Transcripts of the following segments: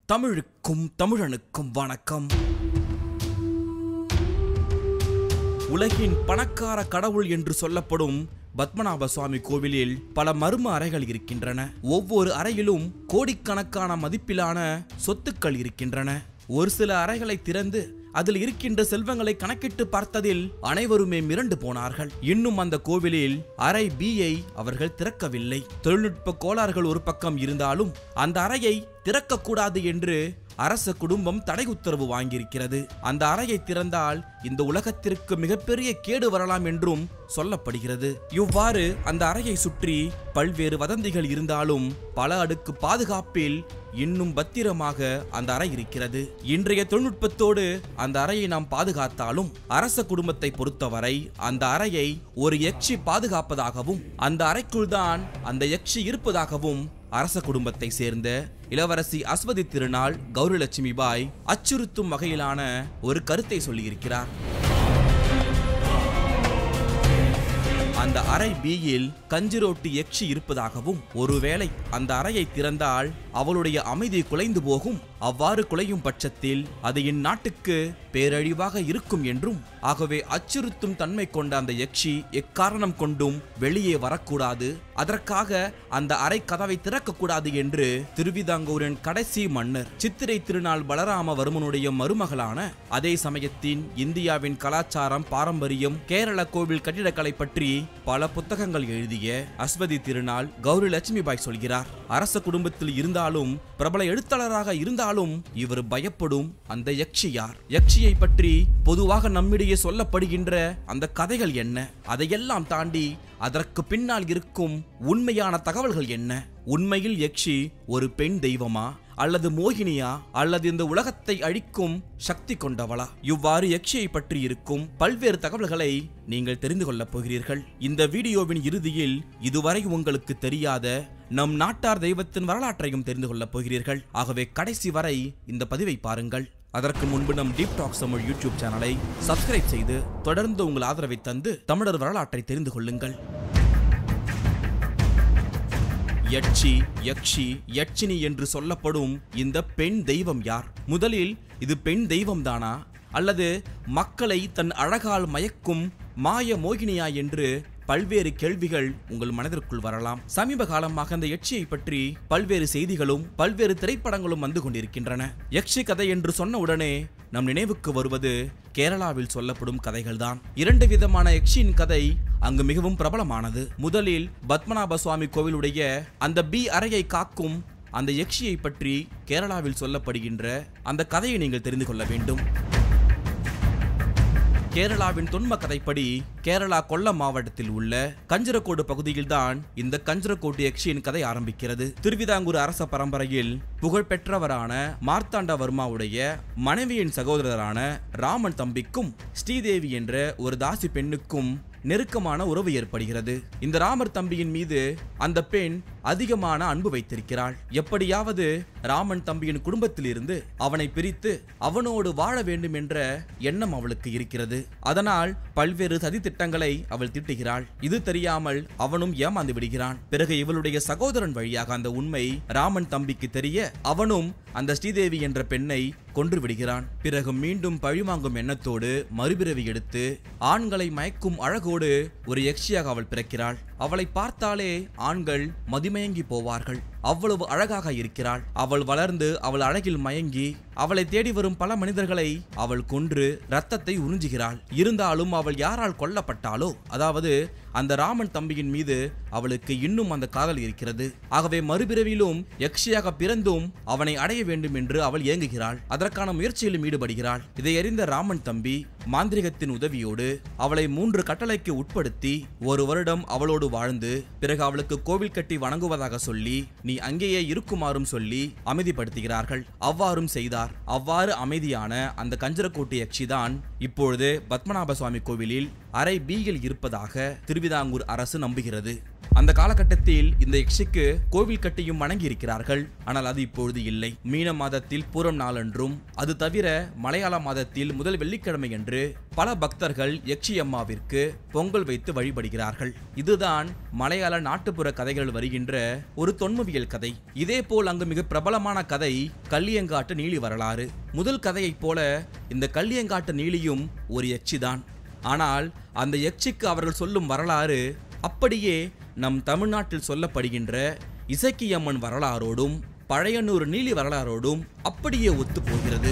தமிழுக்கும் தமிழனுக்கும் வணக்கம் உலகின் பணக்கார கடவுள் என்று சொல்லப்படும் பத்மநாப சுவாமி கோவிலில் பல மர்ம அறைகள் இருக்கின்றன ஒவ்வொரு அறையிலும் கோடிக்கணக்கான மதிப்பிலான சொத்துக்கள் இருக்கின்றன ஒரு சில அறைகளை திறந்து அதில் இருக்கின்ற செல்வங்களை கணக்கிட்டு பார்த்ததில் அனைவருமே மிரண்டு போனார்கள் இன்னும் அந்த கோவிலில் அறை பியை அவர்கள் திறக்கவில்லை தொழில்நுட்ப கோளாறுகள் ஒரு பக்கம் இருந்தாலும் அந்த அறையை திறக்கக்கூடாது என்று அரச குடும்பம் தடை உத்தரவு வாங்கியிருக்கிறது அந்த அறையை திறந்தால் இந்த உலகத்திற்கு மிகப்பெரிய கேடு வரலாம் என்றும் சொல்லப்படுகிறது இவ்வாறு அந்த அறையை சுற்றி பல்வேறு வதந்திகள் இருந்தாலும் பல அடுக்கு பாதுகாப்பில் இன்னும் பத்திரமாக அந்த அறை இருக்கிறது இன்றைய தொழில்நுட்பத்தோடு அந்த அறையை நாம் பாதுகாத்தாலும் அரச குடும்பத்தை பொறுத்தவரை அந்த அறையை ஒரு யக்ஷி பாதுகாப்பதாகவும் அந்த அறைக்குள் தான் அந்த யக்ஷி இருப்பதாகவும் அரச குடும்பத்தை சேர்ந்த இளவரசி அஸ்வதி திருநாள் கௌரிலட்சுமி பாய் அச்சுறுத்தும் வகையிலான ஒரு கருத்தை சொல்லியிருக்கிறார் அந்த அறை பியில் கஞ்சிரோட்டி யக்ஷி இருப்பதாகவும் ஒருவேளை அந்த அறையை திறந்தால் அவளுடைய அமைதி குலைந்து போகும் அவ்வாறு குலையும் பட்சத்தில் அது இந்நாட்டுக்கு பேரழிவாக இருக்கும் என்றும் ஆகவே அச்சுறுத்தும் தன்மை கொண்ட அந்த யக்ஷி எக்காரணம் கொண்டும் வெளியே வரக்கூடாது அதற்காக அந்த அறை கதவை திறக்கக்கூடாது என்று திருவிதாங்கூரின் கடைசி மன்னர் சித்திரை திருநாள் பலராமவர்மனுடைய மருமகளான அதே சமயத்தின் இந்தியாவின் கலாச்சாரம் பாரம்பரியம் கேரள கோவில் கட்டிடக்கலை பற்றி பல புத்தகங்கள் எழுதிய அஸ்வதி திருநாள் கௌரி லட்சுமி பாய் சொல்கிறார் அரச குடும்பத்தில் இருந்தாலும் பிரபல எழுத்தாளராக இருந்தாலும் இவர் பயப்படும் அந்த யக்ஷி யார் யக்ஷியை பற்றி பொதுவாக நம்மிடையே சொல்லப்படுகின்ற அந்த கதைகள் என்ன அதையெல்லாம் தாண்டி அதற்கு பின்னால் இருக்கும் உண்மையான தகவல்கள் என்ன உண்மையில் யக்ஷி ஒரு பெண் தெய்வமா அல்லது மோகினியா அல்லது இந்த உலகத்தை அழிக்கும் சக்தி கொண்டவளா இவ்வாறு யக்ஷியை பற்றி இருக்கும் பல்வேறு தகவல்களை நீங்கள் தெரிந்து கொள்ளப் போகிறீர்கள் இந்த வீடியோவின் இறுதியில் இதுவரை உங்களுக்கு தெரியாத நம் நாட்டார் தெய்வத்தின் வரலாற்றையும் தெரிந்து கொள்ளப் போகிறீர்கள் ஆகவே கடைசி வரை இந்த பதிவை பாருங்கள் அதற்கு முன்பு நம் டீப் டாக்ஸ் தமிழ் யூடியூப் சேனலை சப்ஸ்கிரைப் செய்து தொடர்ந்து உங்கள் ஆதரவை தந்து தமிழர் வரலாற்றை தெரிந்து கொள்ளுங்கள் யட்சி யக்ஷி யட்சினி என்று சொல்லப்படும் இந்த பெண் தெய்வம் யார் முதலில் இது பெண் தெய்வம் தானா அல்லது மக்களை தன் அழகால் மயக்கும் மாய மோகினியா என்று பல்வேறு கேள்விகள் உங்கள் மனதிற்குள் வரலாம் சமீப காலமாக அந்த யட்சியை பற்றி பல்வேறு செய்திகளும் பல்வேறு திரைப்படங்களும் வந்து கொண்டிருக்கின்றன யக்ஷி கதை என்று சொன்ன உடனே நம் நினைவுக்கு வருவது கேரளாவில் சொல்லப்படும் கதைகள்தான் இரண்டு விதமான யக்ஷியின் கதை அங்கு மிகவும் பிரபலமானது முதலில் பத்மநாப சுவாமி கோவிலுடைய அந்த பி அறையை காக்கும் அந்த யக்ஷியை பற்றி கேரளாவில் சொல்லப்படுகின்ற அந்த கதையை நீங்கள் தெரிந்து கொள்ள வேண்டும் கேரளாவின் தொன்ம கதைப்படி கேரளா கொல்லம் மாவட்டத்தில் உள்ள கஞ்சரக்கோடு பகுதியில்தான் இந்த கஞ்சரக்கோட்டு யக்ஷியின் கதை ஆரம்பிக்கிறது திருவிதாங்கூர் அரச பரம்பரையில் புகழ்பெற்றவரான மார்த்தாண்டவர்மாவுடைய மனைவியின் சகோதரரான ராமன் தம்பிக்கும் ஸ்ரீதேவி என்ற ஒரு தாசி பெண்ணுக்கும் நெருக்கமான உறவு ஏற்படுகிறது இந்த ராமர் தம்பியின் மீது அந்த பெண் அதிகமான அன்பு வைத்திருக்கிறாள் எப்படியாவது ராமன் தம்பியின் குடும்பத்திலிருந்து அவனை பிரித்து அவனோடு வாழ வேண்டும் என்ற எண்ணம் அவளுக்கு இருக்கிறது அதனால் பல்வேறு சதி திட்டங்களை அவள் திட்டுகிறாள் இது தெரியாமல் அவனும் ஏமாந்து விடுகிறான் பிறகு இவளுடைய சகோதரன் வழியாக அந்த உண்மை ராமன் தம்பிக்கு தெரிய அவனும் அந்த ஸ்ரீதேவி என்ற பெண்ணை கொன்று விடுகிறான் பிறகு மீண்டும் பழிவாங்கும் எண்ணத்தோடு மறுபிறவி எடுத்து ஆண்களை மயக்கும் அழகோடு ஒரு யக்ஷியாக அவள் பிறக்கிறாள் அவளை பார்த்தாலே ஆண்கள் மதிமயங்கி போவார்கள் அவ்வளவு அழகாக இருக்கிறாள் அவள் வளர்ந்து அவள் அழகில் மயங்கி அவளை தேடி வரும் பல மனிதர்களை அவள் கொன்று ரத்தத்தை உறிஞ்சுகிறாள் இருந்தாலும் அவள் யாரால் கொல்லப்பட்டாலோ அதாவது அந்த ராமன் தம்பியின் மீது அவளுக்கு இன்னும் அந்த காதல் இருக்கிறது ஆகவே மறுபிறவிலும் யக்ஷியாக பிறந்தும் அவனை அடைய வேண்டும் என்று அவள் ஏங்குகிறாள் அதற்கான முயற்சியிலும் ஈடுபடுகிறாள் இதை அறிந்த ராமன் தம்பி மாந்திரிகத்தின் உதவியோடு அவளை மூன்று கட்டளைக்கு உட்படுத்தி ஒரு வருடம் அவளோடு வாழ்ந்து பிறகு அவளுக்கு கோவில் கட்டி வணங்குவதாக சொல்லி நீ அங்கேயே இருக்குமாறும் சொல்லி அமைதிப்படுத்துகிறார்கள் அவ்வாறும் செய்தார் அவ்வாறு அமைதியான அந்த கஞ்சரக்கோட்டு யக்ஷிதான் இப்பொழுது பத்மநாப சுவாமி கோவிலில் அறை பியில் இருப்பதாக திருவிதாங்கூர் அரசு நம்புகிறது அந்த காலகட்டத்தில் இந்த யக்ஷிக்கு கோவில் கட்டியும் வணங்கி இருக்கிறார்கள் ஆனால் அது இப்பொழுது இல்லை மீன மாதத்தில் பூரம் நாளன்றும் அது தவிர மலையாள மாதத்தில் முதல் வெள்ளிக்கிழமை என்று பல பக்தர்கள் யக்ஷி அம்மாவிற்கு பொங்கல் வைத்து வழிபடுகிறார்கள் இதுதான் மலையாள நாட்டுப்புற கதைகள் வருகின்ற ஒரு தொன்மவியல் கதை இதேபோல் அங்கு மிக பிரபலமான கதை கல்லியங்காட்டு நீலி வரலாறு முதல் கதையைப் போல இந்த கல்லியங்காட்டு நீலியும் ஒரு யக்ஷிதான் ஆனால் அந்த யக்ஷிக்கு அவர்கள் சொல்லும் வரலாறு அப்படியே நம் தமிழ்நாட்டில் சொல்லப்படுகின்ற இசக்கியம்மன் வரலாறோடும் பழையனூர் நீலி வரலாறோடும் அப்படியே ஒத்து போகிறது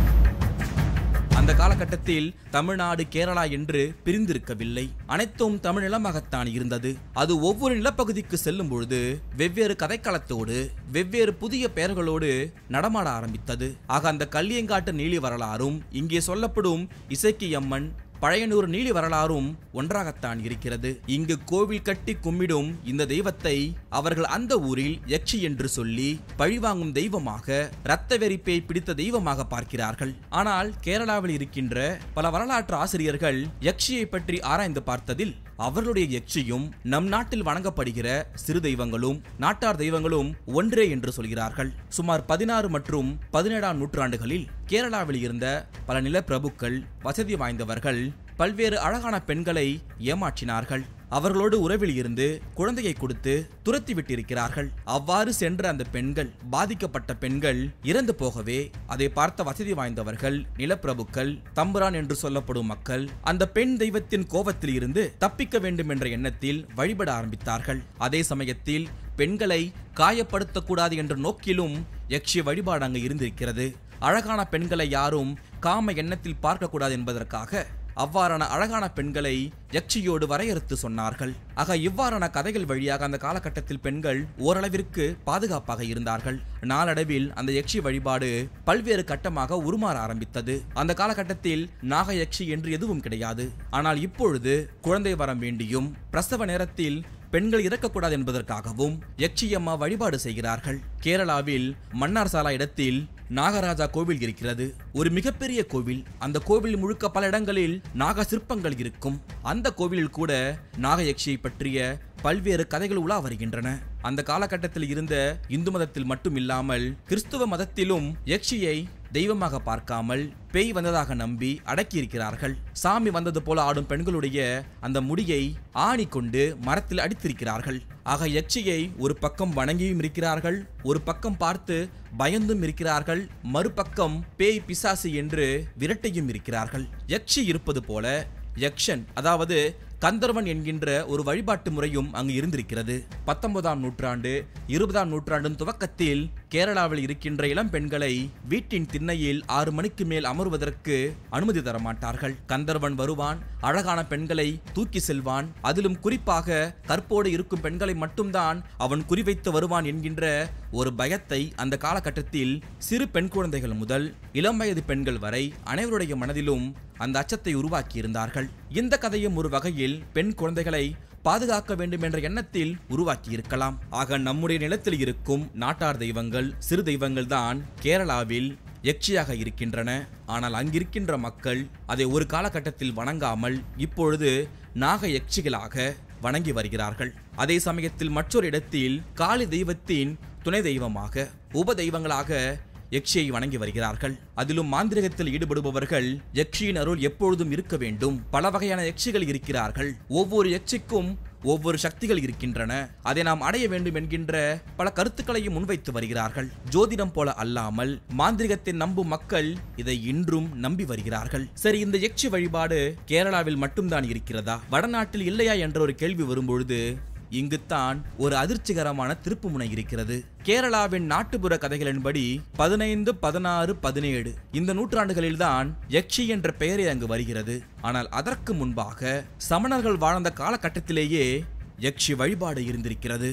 அந்த காலகட்டத்தில் தமிழ்நாடு கேரளா என்று பிரிந்திருக்கவில்லை அனைத்தும் தமிழ் நிலமாகத்தான் இருந்தது அது ஒவ்வொரு நிலப்பகுதிக்கு செல்லும் பொழுது வெவ்வேறு கதைக்களத்தோடு வெவ்வேறு புதிய பெயர்களோடு நடமாட ஆரம்பித்தது ஆக அந்த கல்லியங்காட்டு நீலி வரலாறும் இங்கே சொல்லப்படும் இசக்கியம்மன் பழையனூர் நீலி வரலாறும் ஒன்றாகத்தான் இருக்கிறது இங்கு கோவில் கட்டி கும்பிடும் இந்த தெய்வத்தை அவர்கள் அந்த ஊரில் யக்ஷி என்று சொல்லி பழிவாங்கும் தெய்வமாக இரத்த வெறிப்பை பிடித்த தெய்வமாக பார்க்கிறார்கள் ஆனால் கேரளாவில் இருக்கின்ற பல வரலாற்று ஆசிரியர்கள் யக்ஷியை பற்றி ஆராய்ந்து பார்த்ததில் அவர்களுடைய யக்ஷியும் நம் நாட்டில் வணங்கப்படுகிற சிறு தெய்வங்களும் நாட்டார் தெய்வங்களும் ஒன்றே என்று சொல்கிறார்கள் சுமார் பதினாறு மற்றும் பதினேழாம் நூற்றாண்டுகளில் கேரளாவில் இருந்த பல நிலப்பிரபுக்கள் வசதி வாய்ந்தவர்கள் பல்வேறு அழகான பெண்களை ஏமாற்றினார்கள் அவர்களோடு உறவில் இருந்து குழந்தையை கொடுத்து துரத்தி விட்டிருக்கிறார்கள் அவ்வாறு சென்ற அந்த பெண்கள் பாதிக்கப்பட்ட பெண்கள் இறந்து போகவே அதை பார்த்த வசதி வாய்ந்தவர்கள் நிலப்பிரபுக்கள் தம்புரான் என்று சொல்லப்படும் மக்கள் அந்த பெண் தெய்வத்தின் கோபத்தில் இருந்து தப்பிக்க வேண்டும் என்ற எண்ணத்தில் வழிபட ஆரம்பித்தார்கள் அதே சமயத்தில் பெண்களை காயப்படுத்தக்கூடாது என்ற நோக்கிலும் யக்ஷி வழிபாடு அங்கு இருந்திருக்கிறது அழகான பெண்களை யாரும் காம எண்ணத்தில் பார்க்கக்கூடாது என்பதற்காக அவ்வாறான அழகான பெண்களை யக்ஷியோடு வரையறுத்து சொன்னார்கள் ஆக இவ்வாறான கதைகள் வழியாக அந்த காலகட்டத்தில் பெண்கள் ஓரளவிற்கு பாதுகாப்பாக இருந்தார்கள் நாளடைவில் அந்த யக்ஷி வழிபாடு பல்வேறு கட்டமாக உருமாற ஆரம்பித்தது அந்த காலகட்டத்தில் நாக யக்ஷி என்று எதுவும் கிடையாது ஆனால் இப்பொழுது குழந்தை வரம் வேண்டியும் பிரசவ நேரத்தில் பெண்கள் இறக்கக்கூடாது என்பதற்காகவும் யக்ஷியம்மா வழிபாடு செய்கிறார்கள் கேரளாவில் மன்னார் சாலா இடத்தில் நாகராஜா கோவில் இருக்கிறது ஒரு மிகப்பெரிய கோவில் அந்த கோவில் முழுக்க பல இடங்களில் நாக சிற்பங்கள் இருக்கும் அந்த கோவிலில் கூட நாகயக்ஷியை பற்றிய பல்வேறு கதைகள் உலா வருகின்றன அந்த காலகட்டத்தில் இருந்த இந்து மதத்தில் மட்டும் இல்லாமல் கிறிஸ்துவ மதத்திலும் யக்ஷியை தெய்வமாக பார்க்காமல் பேய் வந்ததாக நம்பி அடக்கியிருக்கிறார்கள் சாமி வந்தது போல ஆடும் பெண்களுடைய அந்த முடியை ஆணி கொண்டு மரத்தில் அடித்திருக்கிறார்கள் ஆக யக்ஷியை ஒரு பக்கம் வணங்கியும் இருக்கிறார்கள் ஒரு பக்கம் பார்த்து பயந்தும் இருக்கிறார்கள் மறுபக்கம் பேய் பிசாசு என்று விரட்டியும் இருக்கிறார்கள் யக்ஷி இருப்பது போல யக்ஷன் அதாவது கந்தர்வன் என்கின்ற ஒரு வழிபாட்டு முறையும் அங்கு இருந்திருக்கிறது பத்தொன்பதாம் நூற்றாண்டு இருபதாம் நூற்றாண்டின் துவக்கத்தில் கேரளாவில் இருக்கின்ற இளம் பெண்களை வீட்டின் திண்ணையில் ஆறு மணிக்கு மேல் அமர்வதற்கு அனுமதி தர மாட்டார்கள் கந்தர்வன் வருவான் அழகான பெண்களை தூக்கி செல்வான் அதிலும் குறிப்பாக கற்போடு இருக்கும் பெண்களை மட்டும்தான் அவன் குறிவைத்து வருவான் என்கின்ற ஒரு பயத்தை அந்த காலகட்டத்தில் சிறு பெண் குழந்தைகள் முதல் இளம் வயது பெண்கள் வரை அனைவருடைய மனதிலும் அந்த அச்சத்தை உருவாக்கி இருந்தார்கள் இந்த கதையும் ஒரு வகையில் பெண் குழந்தைகளை பாதுகாக்க வேண்டும் என்ற எண்ணத்தில் உருவாக்கி இருக்கலாம் ஆக நம்முடைய நிலத்தில் இருக்கும் நாட்டார் தெய்வங்கள் சிறு தெய்வங்கள் தான் கேரளாவில் யக்ஷியாக இருக்கின்றன ஆனால் அங்கிருக்கின்ற மக்கள் அதை ஒரு காலகட்டத்தில் வணங்காமல் இப்பொழுது நாக யக்ஷிகளாக வணங்கி வருகிறார்கள் அதே சமயத்தில் மற்றொரு இடத்தில் காளி தெய்வத்தின் துணை தெய்வமாக உப தெய்வங்களாக யக்ஷியை வணங்கி வருகிறார்கள் அதிலும் மாந்திரிகத்தில் ஈடுபடுபவர்கள் யக்ஷியின் அருள் எப்பொழுதும் இருக்க வேண்டும் பல வகையான யக்ஷிகள் இருக்கிறார்கள் ஒவ்வொரு யக்ஷிக்கும் ஒவ்வொரு சக்திகள் இருக்கின்றன அதை நாம் அடைய வேண்டும் என்கின்ற பல கருத்துக்களையும் முன்வைத்து வருகிறார்கள் ஜோதிடம் போல அல்லாமல் மாந்திரிகத்தை நம்பும் மக்கள் இதை இன்றும் நம்பி வருகிறார்கள் சரி இந்த யக்ஷி வழிபாடு கேரளாவில் மட்டும்தான் இருக்கிறதா வடநாட்டில் இல்லையா என்ற ஒரு கேள்வி வரும்பொழுது இங்குத்தான் ஒரு அதிர்ச்சிகரமான திருப்புமுனை இருக்கிறது கேரளாவின் நாட்டுப்புற கதைகளின்படி பதினைந்து பதினாறு பதினேழு இந்த நூற்றாண்டுகளில்தான் யக்ஷி என்ற பெயரே அங்கு வருகிறது ஆனால் அதற்கு முன்பாக சமணர்கள் வாழ்ந்த காலகட்டத்திலேயே யக்ஷி வழிபாடு இருந்திருக்கிறது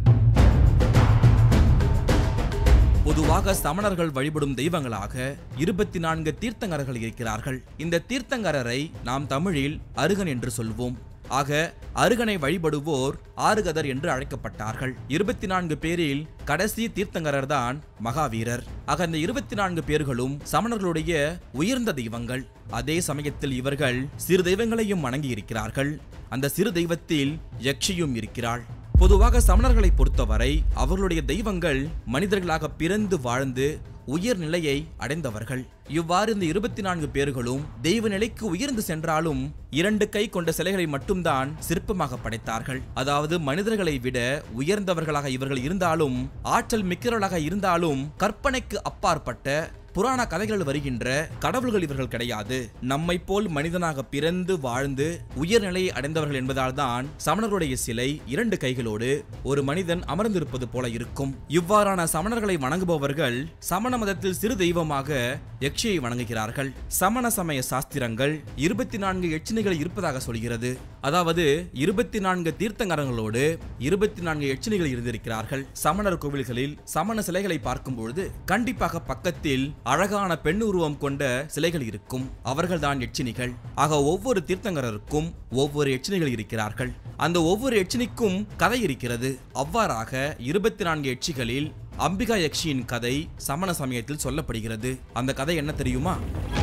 பொதுவாக சமணர்கள் வழிபடும் தெய்வங்களாக இருபத்தி நான்கு தீர்த்தங்கரர்கள் இருக்கிறார்கள் இந்த தீர்த்தங்கரரை நாம் தமிழில் அருகன் என்று சொல்வோம் ஆக அருகனை வழிபடுவோர் ஆறுகதர் என்று அழைக்கப்பட்டார்கள் இருபத்தி நான்கு பேரில் கடைசி தீர்த்தங்கரர் தான் மகாவீரர் ஆக இந்த இருபத்தி நான்கு பேர்களும் சமணர்களுடைய உயர்ந்த தெய்வங்கள் அதே சமயத்தில் இவர்கள் சிறு தெய்வங்களையும் வணங்கி இருக்கிறார்கள் அந்த சிறு தெய்வத்தில் யக்ஷியும் இருக்கிறாள் பொதுவாக சமணர்களை பொறுத்தவரை அவர்களுடைய தெய்வங்கள் மனிதர்களாக பிறந்து வாழ்ந்து உயர் நிலையை அடைந்தவர்கள் இவ்வாறு இந்த இருபத்தி நான்கு பேர்களும் தெய்வ நிலைக்கு உயர்ந்து சென்றாலும் இரண்டு கை கொண்ட சிலைகளை மட்டும்தான் சிற்பமாக படைத்தார்கள் அதாவது மனிதர்களை விட உயர்ந்தவர்களாக இவர்கள் இருந்தாலும் ஆற்றல் மிக்கவர்களாக இருந்தாலும் கற்பனைக்கு அப்பாற்பட்ட புராண கதைகள் வருகின்ற கடவுள்கள் இவர்கள் கிடையாது நம்மை போல் மனிதனாக பிறந்து வாழ்ந்து உயர்நிலையை அடைந்தவர்கள் என்பதால் தான் சமணர்களுடைய சிலை இரண்டு கைகளோடு ஒரு மனிதன் அமர்ந்திருப்பது போல இருக்கும் இவ்வாறான சமணர்களை வணங்குபவர்கள் சமண மதத்தில் சிறு தெய்வமாக யக்ஷியை வணங்குகிறார்கள் சமண சமய சாஸ்திரங்கள் இருபத்தி நான்கு எச்சினிகள் இருப்பதாக சொல்கிறது அதாவது இருபத்தி நான்கு தீர்த்தங்கரங்களோடு இருபத்தி நான்கு எச்சினிகள் இருந்திருக்கிறார்கள் சமணர் கோவில்களில் சமண சிலைகளை பார்க்கும் பொழுது கண்டிப்பாக பக்கத்தில் அழகான பெண் உருவம் கொண்ட சிலைகள் இருக்கும் அவர்கள்தான் எச்சினிகள் ஆக ஒவ்வொரு தீர்த்தங்கரருக்கும் ஒவ்வொரு எச்சினிகள் இருக்கிறார்கள் அந்த ஒவ்வொரு எச்சினிக்கும் கதை இருக்கிறது அவ்வாறாக இருபத்தி நான்கு எச்சிகளில் அம்பிகா யக்ஷியின் கதை சமண சமயத்தில் சொல்லப்படுகிறது அந்த கதை என்ன தெரியுமா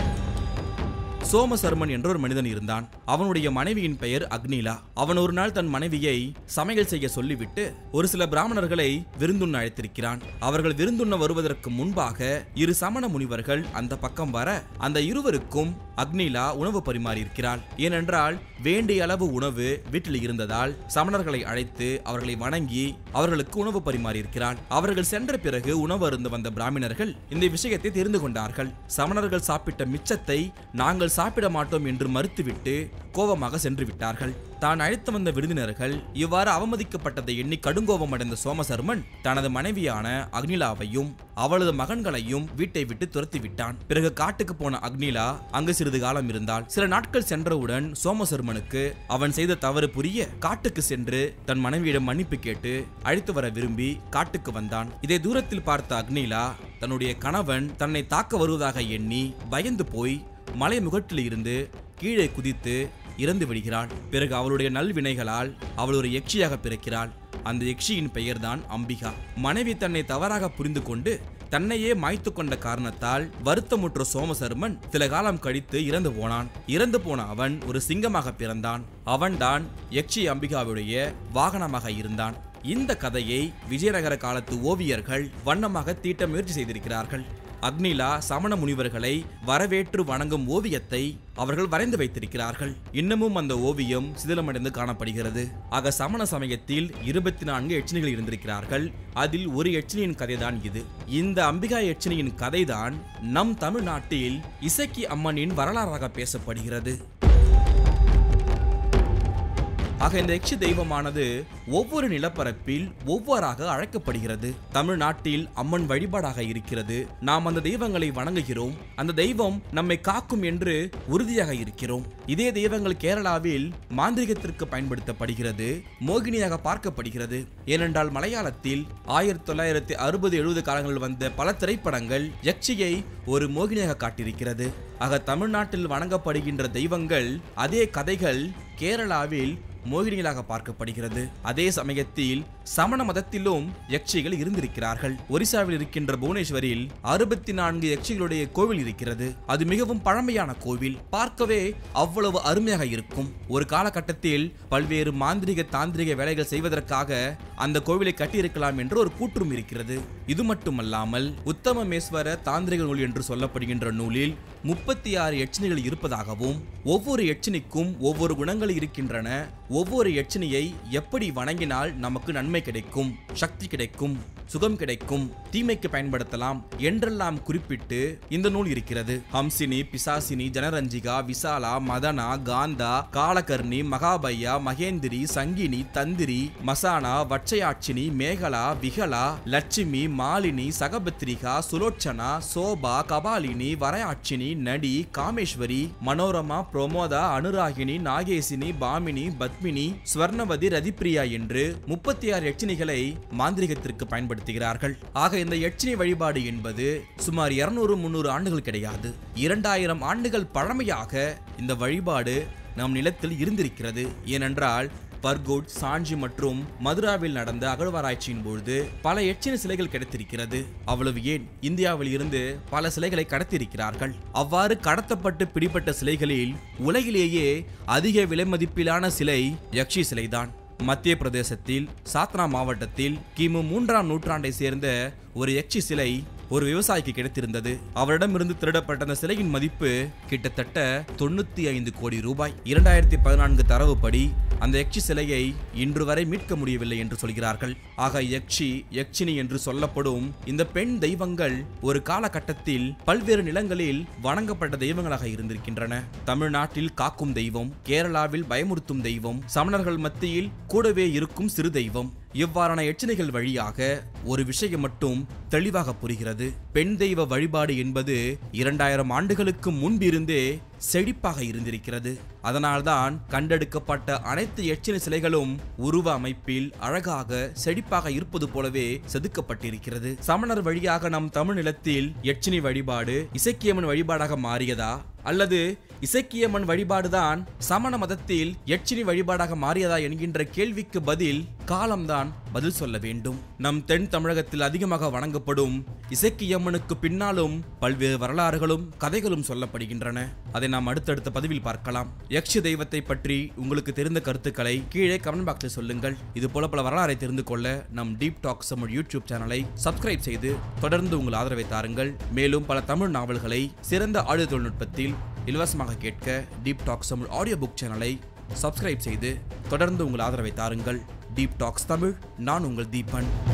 சோமசர்மன் என்ற ஒரு மனிதன் இருந்தான் அவனுடைய மனைவியின் பெயர் அக்னிலா அவன் ஒரு நாள் தன் மனைவியை சமையல் செய்ய சொல்லிவிட்டு ஒரு சில பிராமணர்களை விருந்துண்ண அழைத்திருக்கிறான் அவர்கள் விருந்துண்ண வருவதற்கு முன்பாக இரு சமண முனிவர்கள் அந்த பக்கம் வர அந்த இருவருக்கும் அக்னிலா உணவு பரிமாறியிருக்கிறாள் ஏனென்றால் வேண்டிய அளவு உணவு வீட்டில் இருந்ததால் சமணர்களை அழைத்து அவர்களை வணங்கி அவர்களுக்கு உணவு பரிமாறியிருக்கிறாள் அவர்கள் சென்ற பிறகு உணவு அருந்து வந்த பிராமணர்கள் இந்த விஷயத்தை தெரிந்து கொண்டார்கள் சமணர்கள் சாப்பிட்ட மிச்சத்தை நாங்கள் சாப்பிட மாட்டோம் என்று மறுத்துவிட்டு கோபமாக சென்று விட்டார்கள் தான் அழைத்து வந்த விருந்தினர்கள் இவ்வாறு அவமதிக்கப்பட்டதை எண்ணி கடுங்கோபம் அடைந்த சோமசர்மன் தனது மனைவியான அக்னிலாவையும் அவளது மகன்களையும் வீட்டை விட்டு துரத்தி விட்டான் பிறகு காட்டுக்கு போன அக்னிலா அங்கு சிறிது காலம் இருந்தாள் சில நாட்கள் சென்றவுடன் சோமசர்மனுக்கு அவன் செய்த தவறு புரிய காட்டுக்கு சென்று தன் மனைவியிடம் மன்னிப்பு கேட்டு அழைத்து வர விரும்பி காட்டுக்கு வந்தான் இதை தூரத்தில் பார்த்த அக்னிலா தன்னுடைய கணவன் தன்னை தாக்க வருவதாக எண்ணி பயந்து போய் மலை முகட்டில் இருந்து கீழே குதித்து இறந்து விடுகிறாள் பிறகு அவளுடைய நல்வினைகளால் அவள் ஒரு யக்ஷியாக பிறக்கிறாள் அந்த யக்ஷியின் பெயர்தான் அம்பிகா மனைவி தன்னை தவறாக புரிந்து கொண்டு தன்னையே மாய்த்து கொண்ட காரணத்தால் வருத்தமுற்ற சோமசர்மன் சில காலம் கழித்து இறந்து போனான் இறந்து போன அவன் ஒரு சிங்கமாக பிறந்தான் அவன்தான் யக்ஷி அம்பிகாவுடைய வாகனமாக இருந்தான் இந்த கதையை விஜயநகர காலத்து ஓவியர்கள் வண்ணமாக தீட்ட முயற்சி செய்திருக்கிறார்கள் அக்னிலா சமண முனிவர்களை வரவேற்று வணங்கும் ஓவியத்தை அவர்கள் வரைந்து வைத்திருக்கிறார்கள் இன்னமும் அந்த ஓவியம் சிதிலமடைந்து காணப்படுகிறது ஆக சமண சமயத்தில் இருபத்தி நான்கு எச்சினிகள் இருந்திருக்கிறார்கள் அதில் ஒரு எச்சினியின் கதைதான் இது இந்த அம்பிகா எச்சினியின் கதைதான் நம் தமிழ்நாட்டில் இசக்கி அம்மனின் வரலாறாக பேசப்படுகிறது ஆக இந்த யக்ஷி தெய்வமானது ஒவ்வொரு நிலப்பரப்பில் ஒவ்வொருவராக அழைக்கப்படுகிறது தமிழ்நாட்டில் அம்மன் வழிபாடாக இருக்கிறது நாம் அந்த தெய்வங்களை வணங்குகிறோம் அந்த தெய்வம் நம்மை காக்கும் என்று உறுதியாக இருக்கிறோம் இதே தெய்வங்கள் கேரளாவில் மாந்திரிகத்திற்கு பயன்படுத்தப்படுகிறது மோகினியாக பார்க்கப்படுகிறது ஏனென்றால் மலையாளத்தில் ஆயிரத்தி தொள்ளாயிரத்தி அறுபது எழுபது காலங்களில் வந்த பல திரைப்படங்கள் யக்ஷியை ஒரு மோகினியாக காட்டியிருக்கிறது ஆக தமிழ்நாட்டில் வணங்கப்படுகின்ற தெய்வங்கள் அதே கதைகள் கேரளாவில் மோகினிகளாக பார்க்கப்படுகிறது அதே சமயத்தில் சமண மதத்திலும் யக்ஷிகள் இருந்திருக்கிறார்கள் ஒரிசாவில் இருக்கின்ற புவனேஸ்வரில் அறுபத்தி நான்கு யக்ஷிகளுடைய கோவில் இருக்கிறது அது மிகவும் பழமையான கோவில் பார்க்கவே அவ்வளவு அருமையாக இருக்கும் ஒரு காலகட்டத்தில் பல்வேறு மாந்திரிக தாந்திரிக வேலைகள் செய்வதற்காக அந்த கோவிலை கட்டியிருக்கலாம் என்று ஒரு கூற்றும் இருக்கிறது இது மட்டுமல்லாமல் உத்தமமேஸ்வர தாந்திரிக நூல் என்று சொல்லப்படுகின்ற நூலில் முப்பத்தி ஆறு எச்சினிகள் இருப்பதாகவும் ஒவ்வொரு எச்சினிக்கும் ஒவ்வொரு குணங்கள் இருக்கின்றன ஒவ்வொரு எச்சினியை எப்படி வணங்கினால் நமக்கு நன்மை கிடைக்கும் சக்தி கிடைக்கும் சுகம் கிடைக்கும் தீமைக்கு பயன்படுத்தலாம் என்றெல்லாம் குறிப்பிட்டு இந்த நூல் இருக்கிறது ஹம்சினி பிசாசினி ஜனரஞ்சிகா விசாலா மதனா காந்தா காலகர்ணி மகாபையா மகேந்திரி சங்கினி தந்திரி மசானா வட்சயாட்சினி மேகலா விகலா லட்சுமி மாலினி சகபத்ரிகா சுலோச்சனா சோபா கபாலினி வரையாட்சினி நடி காமேஸ்வரி மனோரமா பிரமோதா அனுராகினி நாகேசினி பாமினி பத்மினி ஸ்வர்ணவதி ரதிப்பிரியா என்று முப்பத்தி ஆறு எச்சினிகளை மாந்திரிகத்திற்கு பயன்படுத்துகிறார்கள் ஆக இந்த எச்சினி வழிபாடு என்பது சுமார் இருநூறு முன்னூறு ஆண்டுகள் கிடையாது இரண்டாயிரம் ஆண்டுகள் பழமையாக இந்த வழிபாடு நம் நிலத்தில் இருந்திருக்கிறது ஏனென்றால் பர்கோட் சாஞ்சி மற்றும் மதுராவில் நடந்த அகழ்வாராய்ச்சியின் பொழுது பல எச்சின சிலைகள் கிடைத்திருக்கிறது அவ்வளவு ஏன் இந்தியாவில் இருந்து பல சிலைகளை கடத்தியிருக்கிறார்கள் அவ்வாறு கடத்தப்பட்டு பிடிபட்ட சிலைகளில் உலகிலேயே அதிக விலை மதிப்பிலான சிலை யக்ஷி சிலைதான் மத்திய பிரதேசத்தில் சாத்னா மாவட்டத்தில் கிமு மூன்றாம் நூற்றாண்டை சேர்ந்த ஒரு யக்ஷி சிலை ஒரு விவசாயிக்கு கிடைத்திருந்தது அவரிடமிருந்து திருடப்பட்ட அந்த சிலையின் மதிப்பு கிட்டத்தட்ட தொண்ணூத்தி ஐந்து கோடி ரூபாய் இரண்டாயிரத்தி பதினான்கு தரவுப்படி அந்த யக்ஷி சிலையை இன்று வரை மீட்க முடியவில்லை என்று சொல்கிறார்கள் ஆக யக்ஷி யக்ஷினி என்று சொல்லப்படும் இந்த பெண் தெய்வங்கள் ஒரு காலகட்டத்தில் பல்வேறு நிலங்களில் வணங்கப்பட்ட தெய்வங்களாக இருந்திருக்கின்றன தமிழ்நாட்டில் காக்கும் தெய்வம் கேரளாவில் பயமுறுத்தும் தெய்வம் சமணர்கள் மத்தியில் கூடவே இருக்கும் சிறு தெய்வம் இவ்வாறான எச்சனைகள் வழியாக ஒரு விஷயம் மட்டும் தெளிவாக புரிகிறது பெண் தெய்வ வழிபாடு என்பது இரண்டாயிரம் ஆண்டுகளுக்கு முன்பிருந்தே செழிப்பாக இருந்திருக்கிறது அதனால்தான் கண்டெடுக்கப்பட்ட அனைத்து எச்சின சிலைகளும் உருவ அமைப்பில் அழகாக செழிப்பாக இருப்பது போலவே செதுக்கப்பட்டிருக்கிறது சமணர் வழியாக நம் தமிழ் நிலத்தில் எச்சினி வழிபாடு இசக்கியம்மன் வழிபாடாக மாறியதா அல்லது இசக்கியம்மன் வழிபாடுதான் சமண மதத்தில் எச்சினி வழிபாடாக மாறியதா என்கின்ற கேள்விக்கு பதில் காலம்தான் பதில் சொல்ல வேண்டும் நம் தென் தமிழகத்தில் அதிகமாக வணங்கப்படும் இசக்கியம்மனுக்கு பின்னாலும் பல்வேறு வரலாறுகளும் கதைகளும் சொல்லப்படுகின்றன அதை நாம் அடுத்தடுத்த பதிவில் பார்க்கலாம் யக்ஷ தெய்வத்தை பற்றி உங்களுக்கு தெரிந்த கருத்துக்களை கீழே கமெண்ட் பாக்ஸில் சொல்லுங்கள் இது போல பல வரலாறை தெரிந்து கொள்ள நம் டீப் டாக் தமிழ் யூடியூப் சேனலை சப்ஸ்கிரைப் செய்து தொடர்ந்து உங்கள் ஆதரவை தாருங்கள் மேலும் பல தமிழ் நாவல்களை சிறந்த ஆடியோ தொழில்நுட்பத்தில் இலவசமாக கேட்க Deep Talks Tamil audio book சேனலை சப்ஸ்கிரைப் செய்து தொடர்ந்து உங்கள் ஆதரவை தாருங்கள் டீப் டாக்ஸ் தமிழ் நான் உங்கள் தீபன்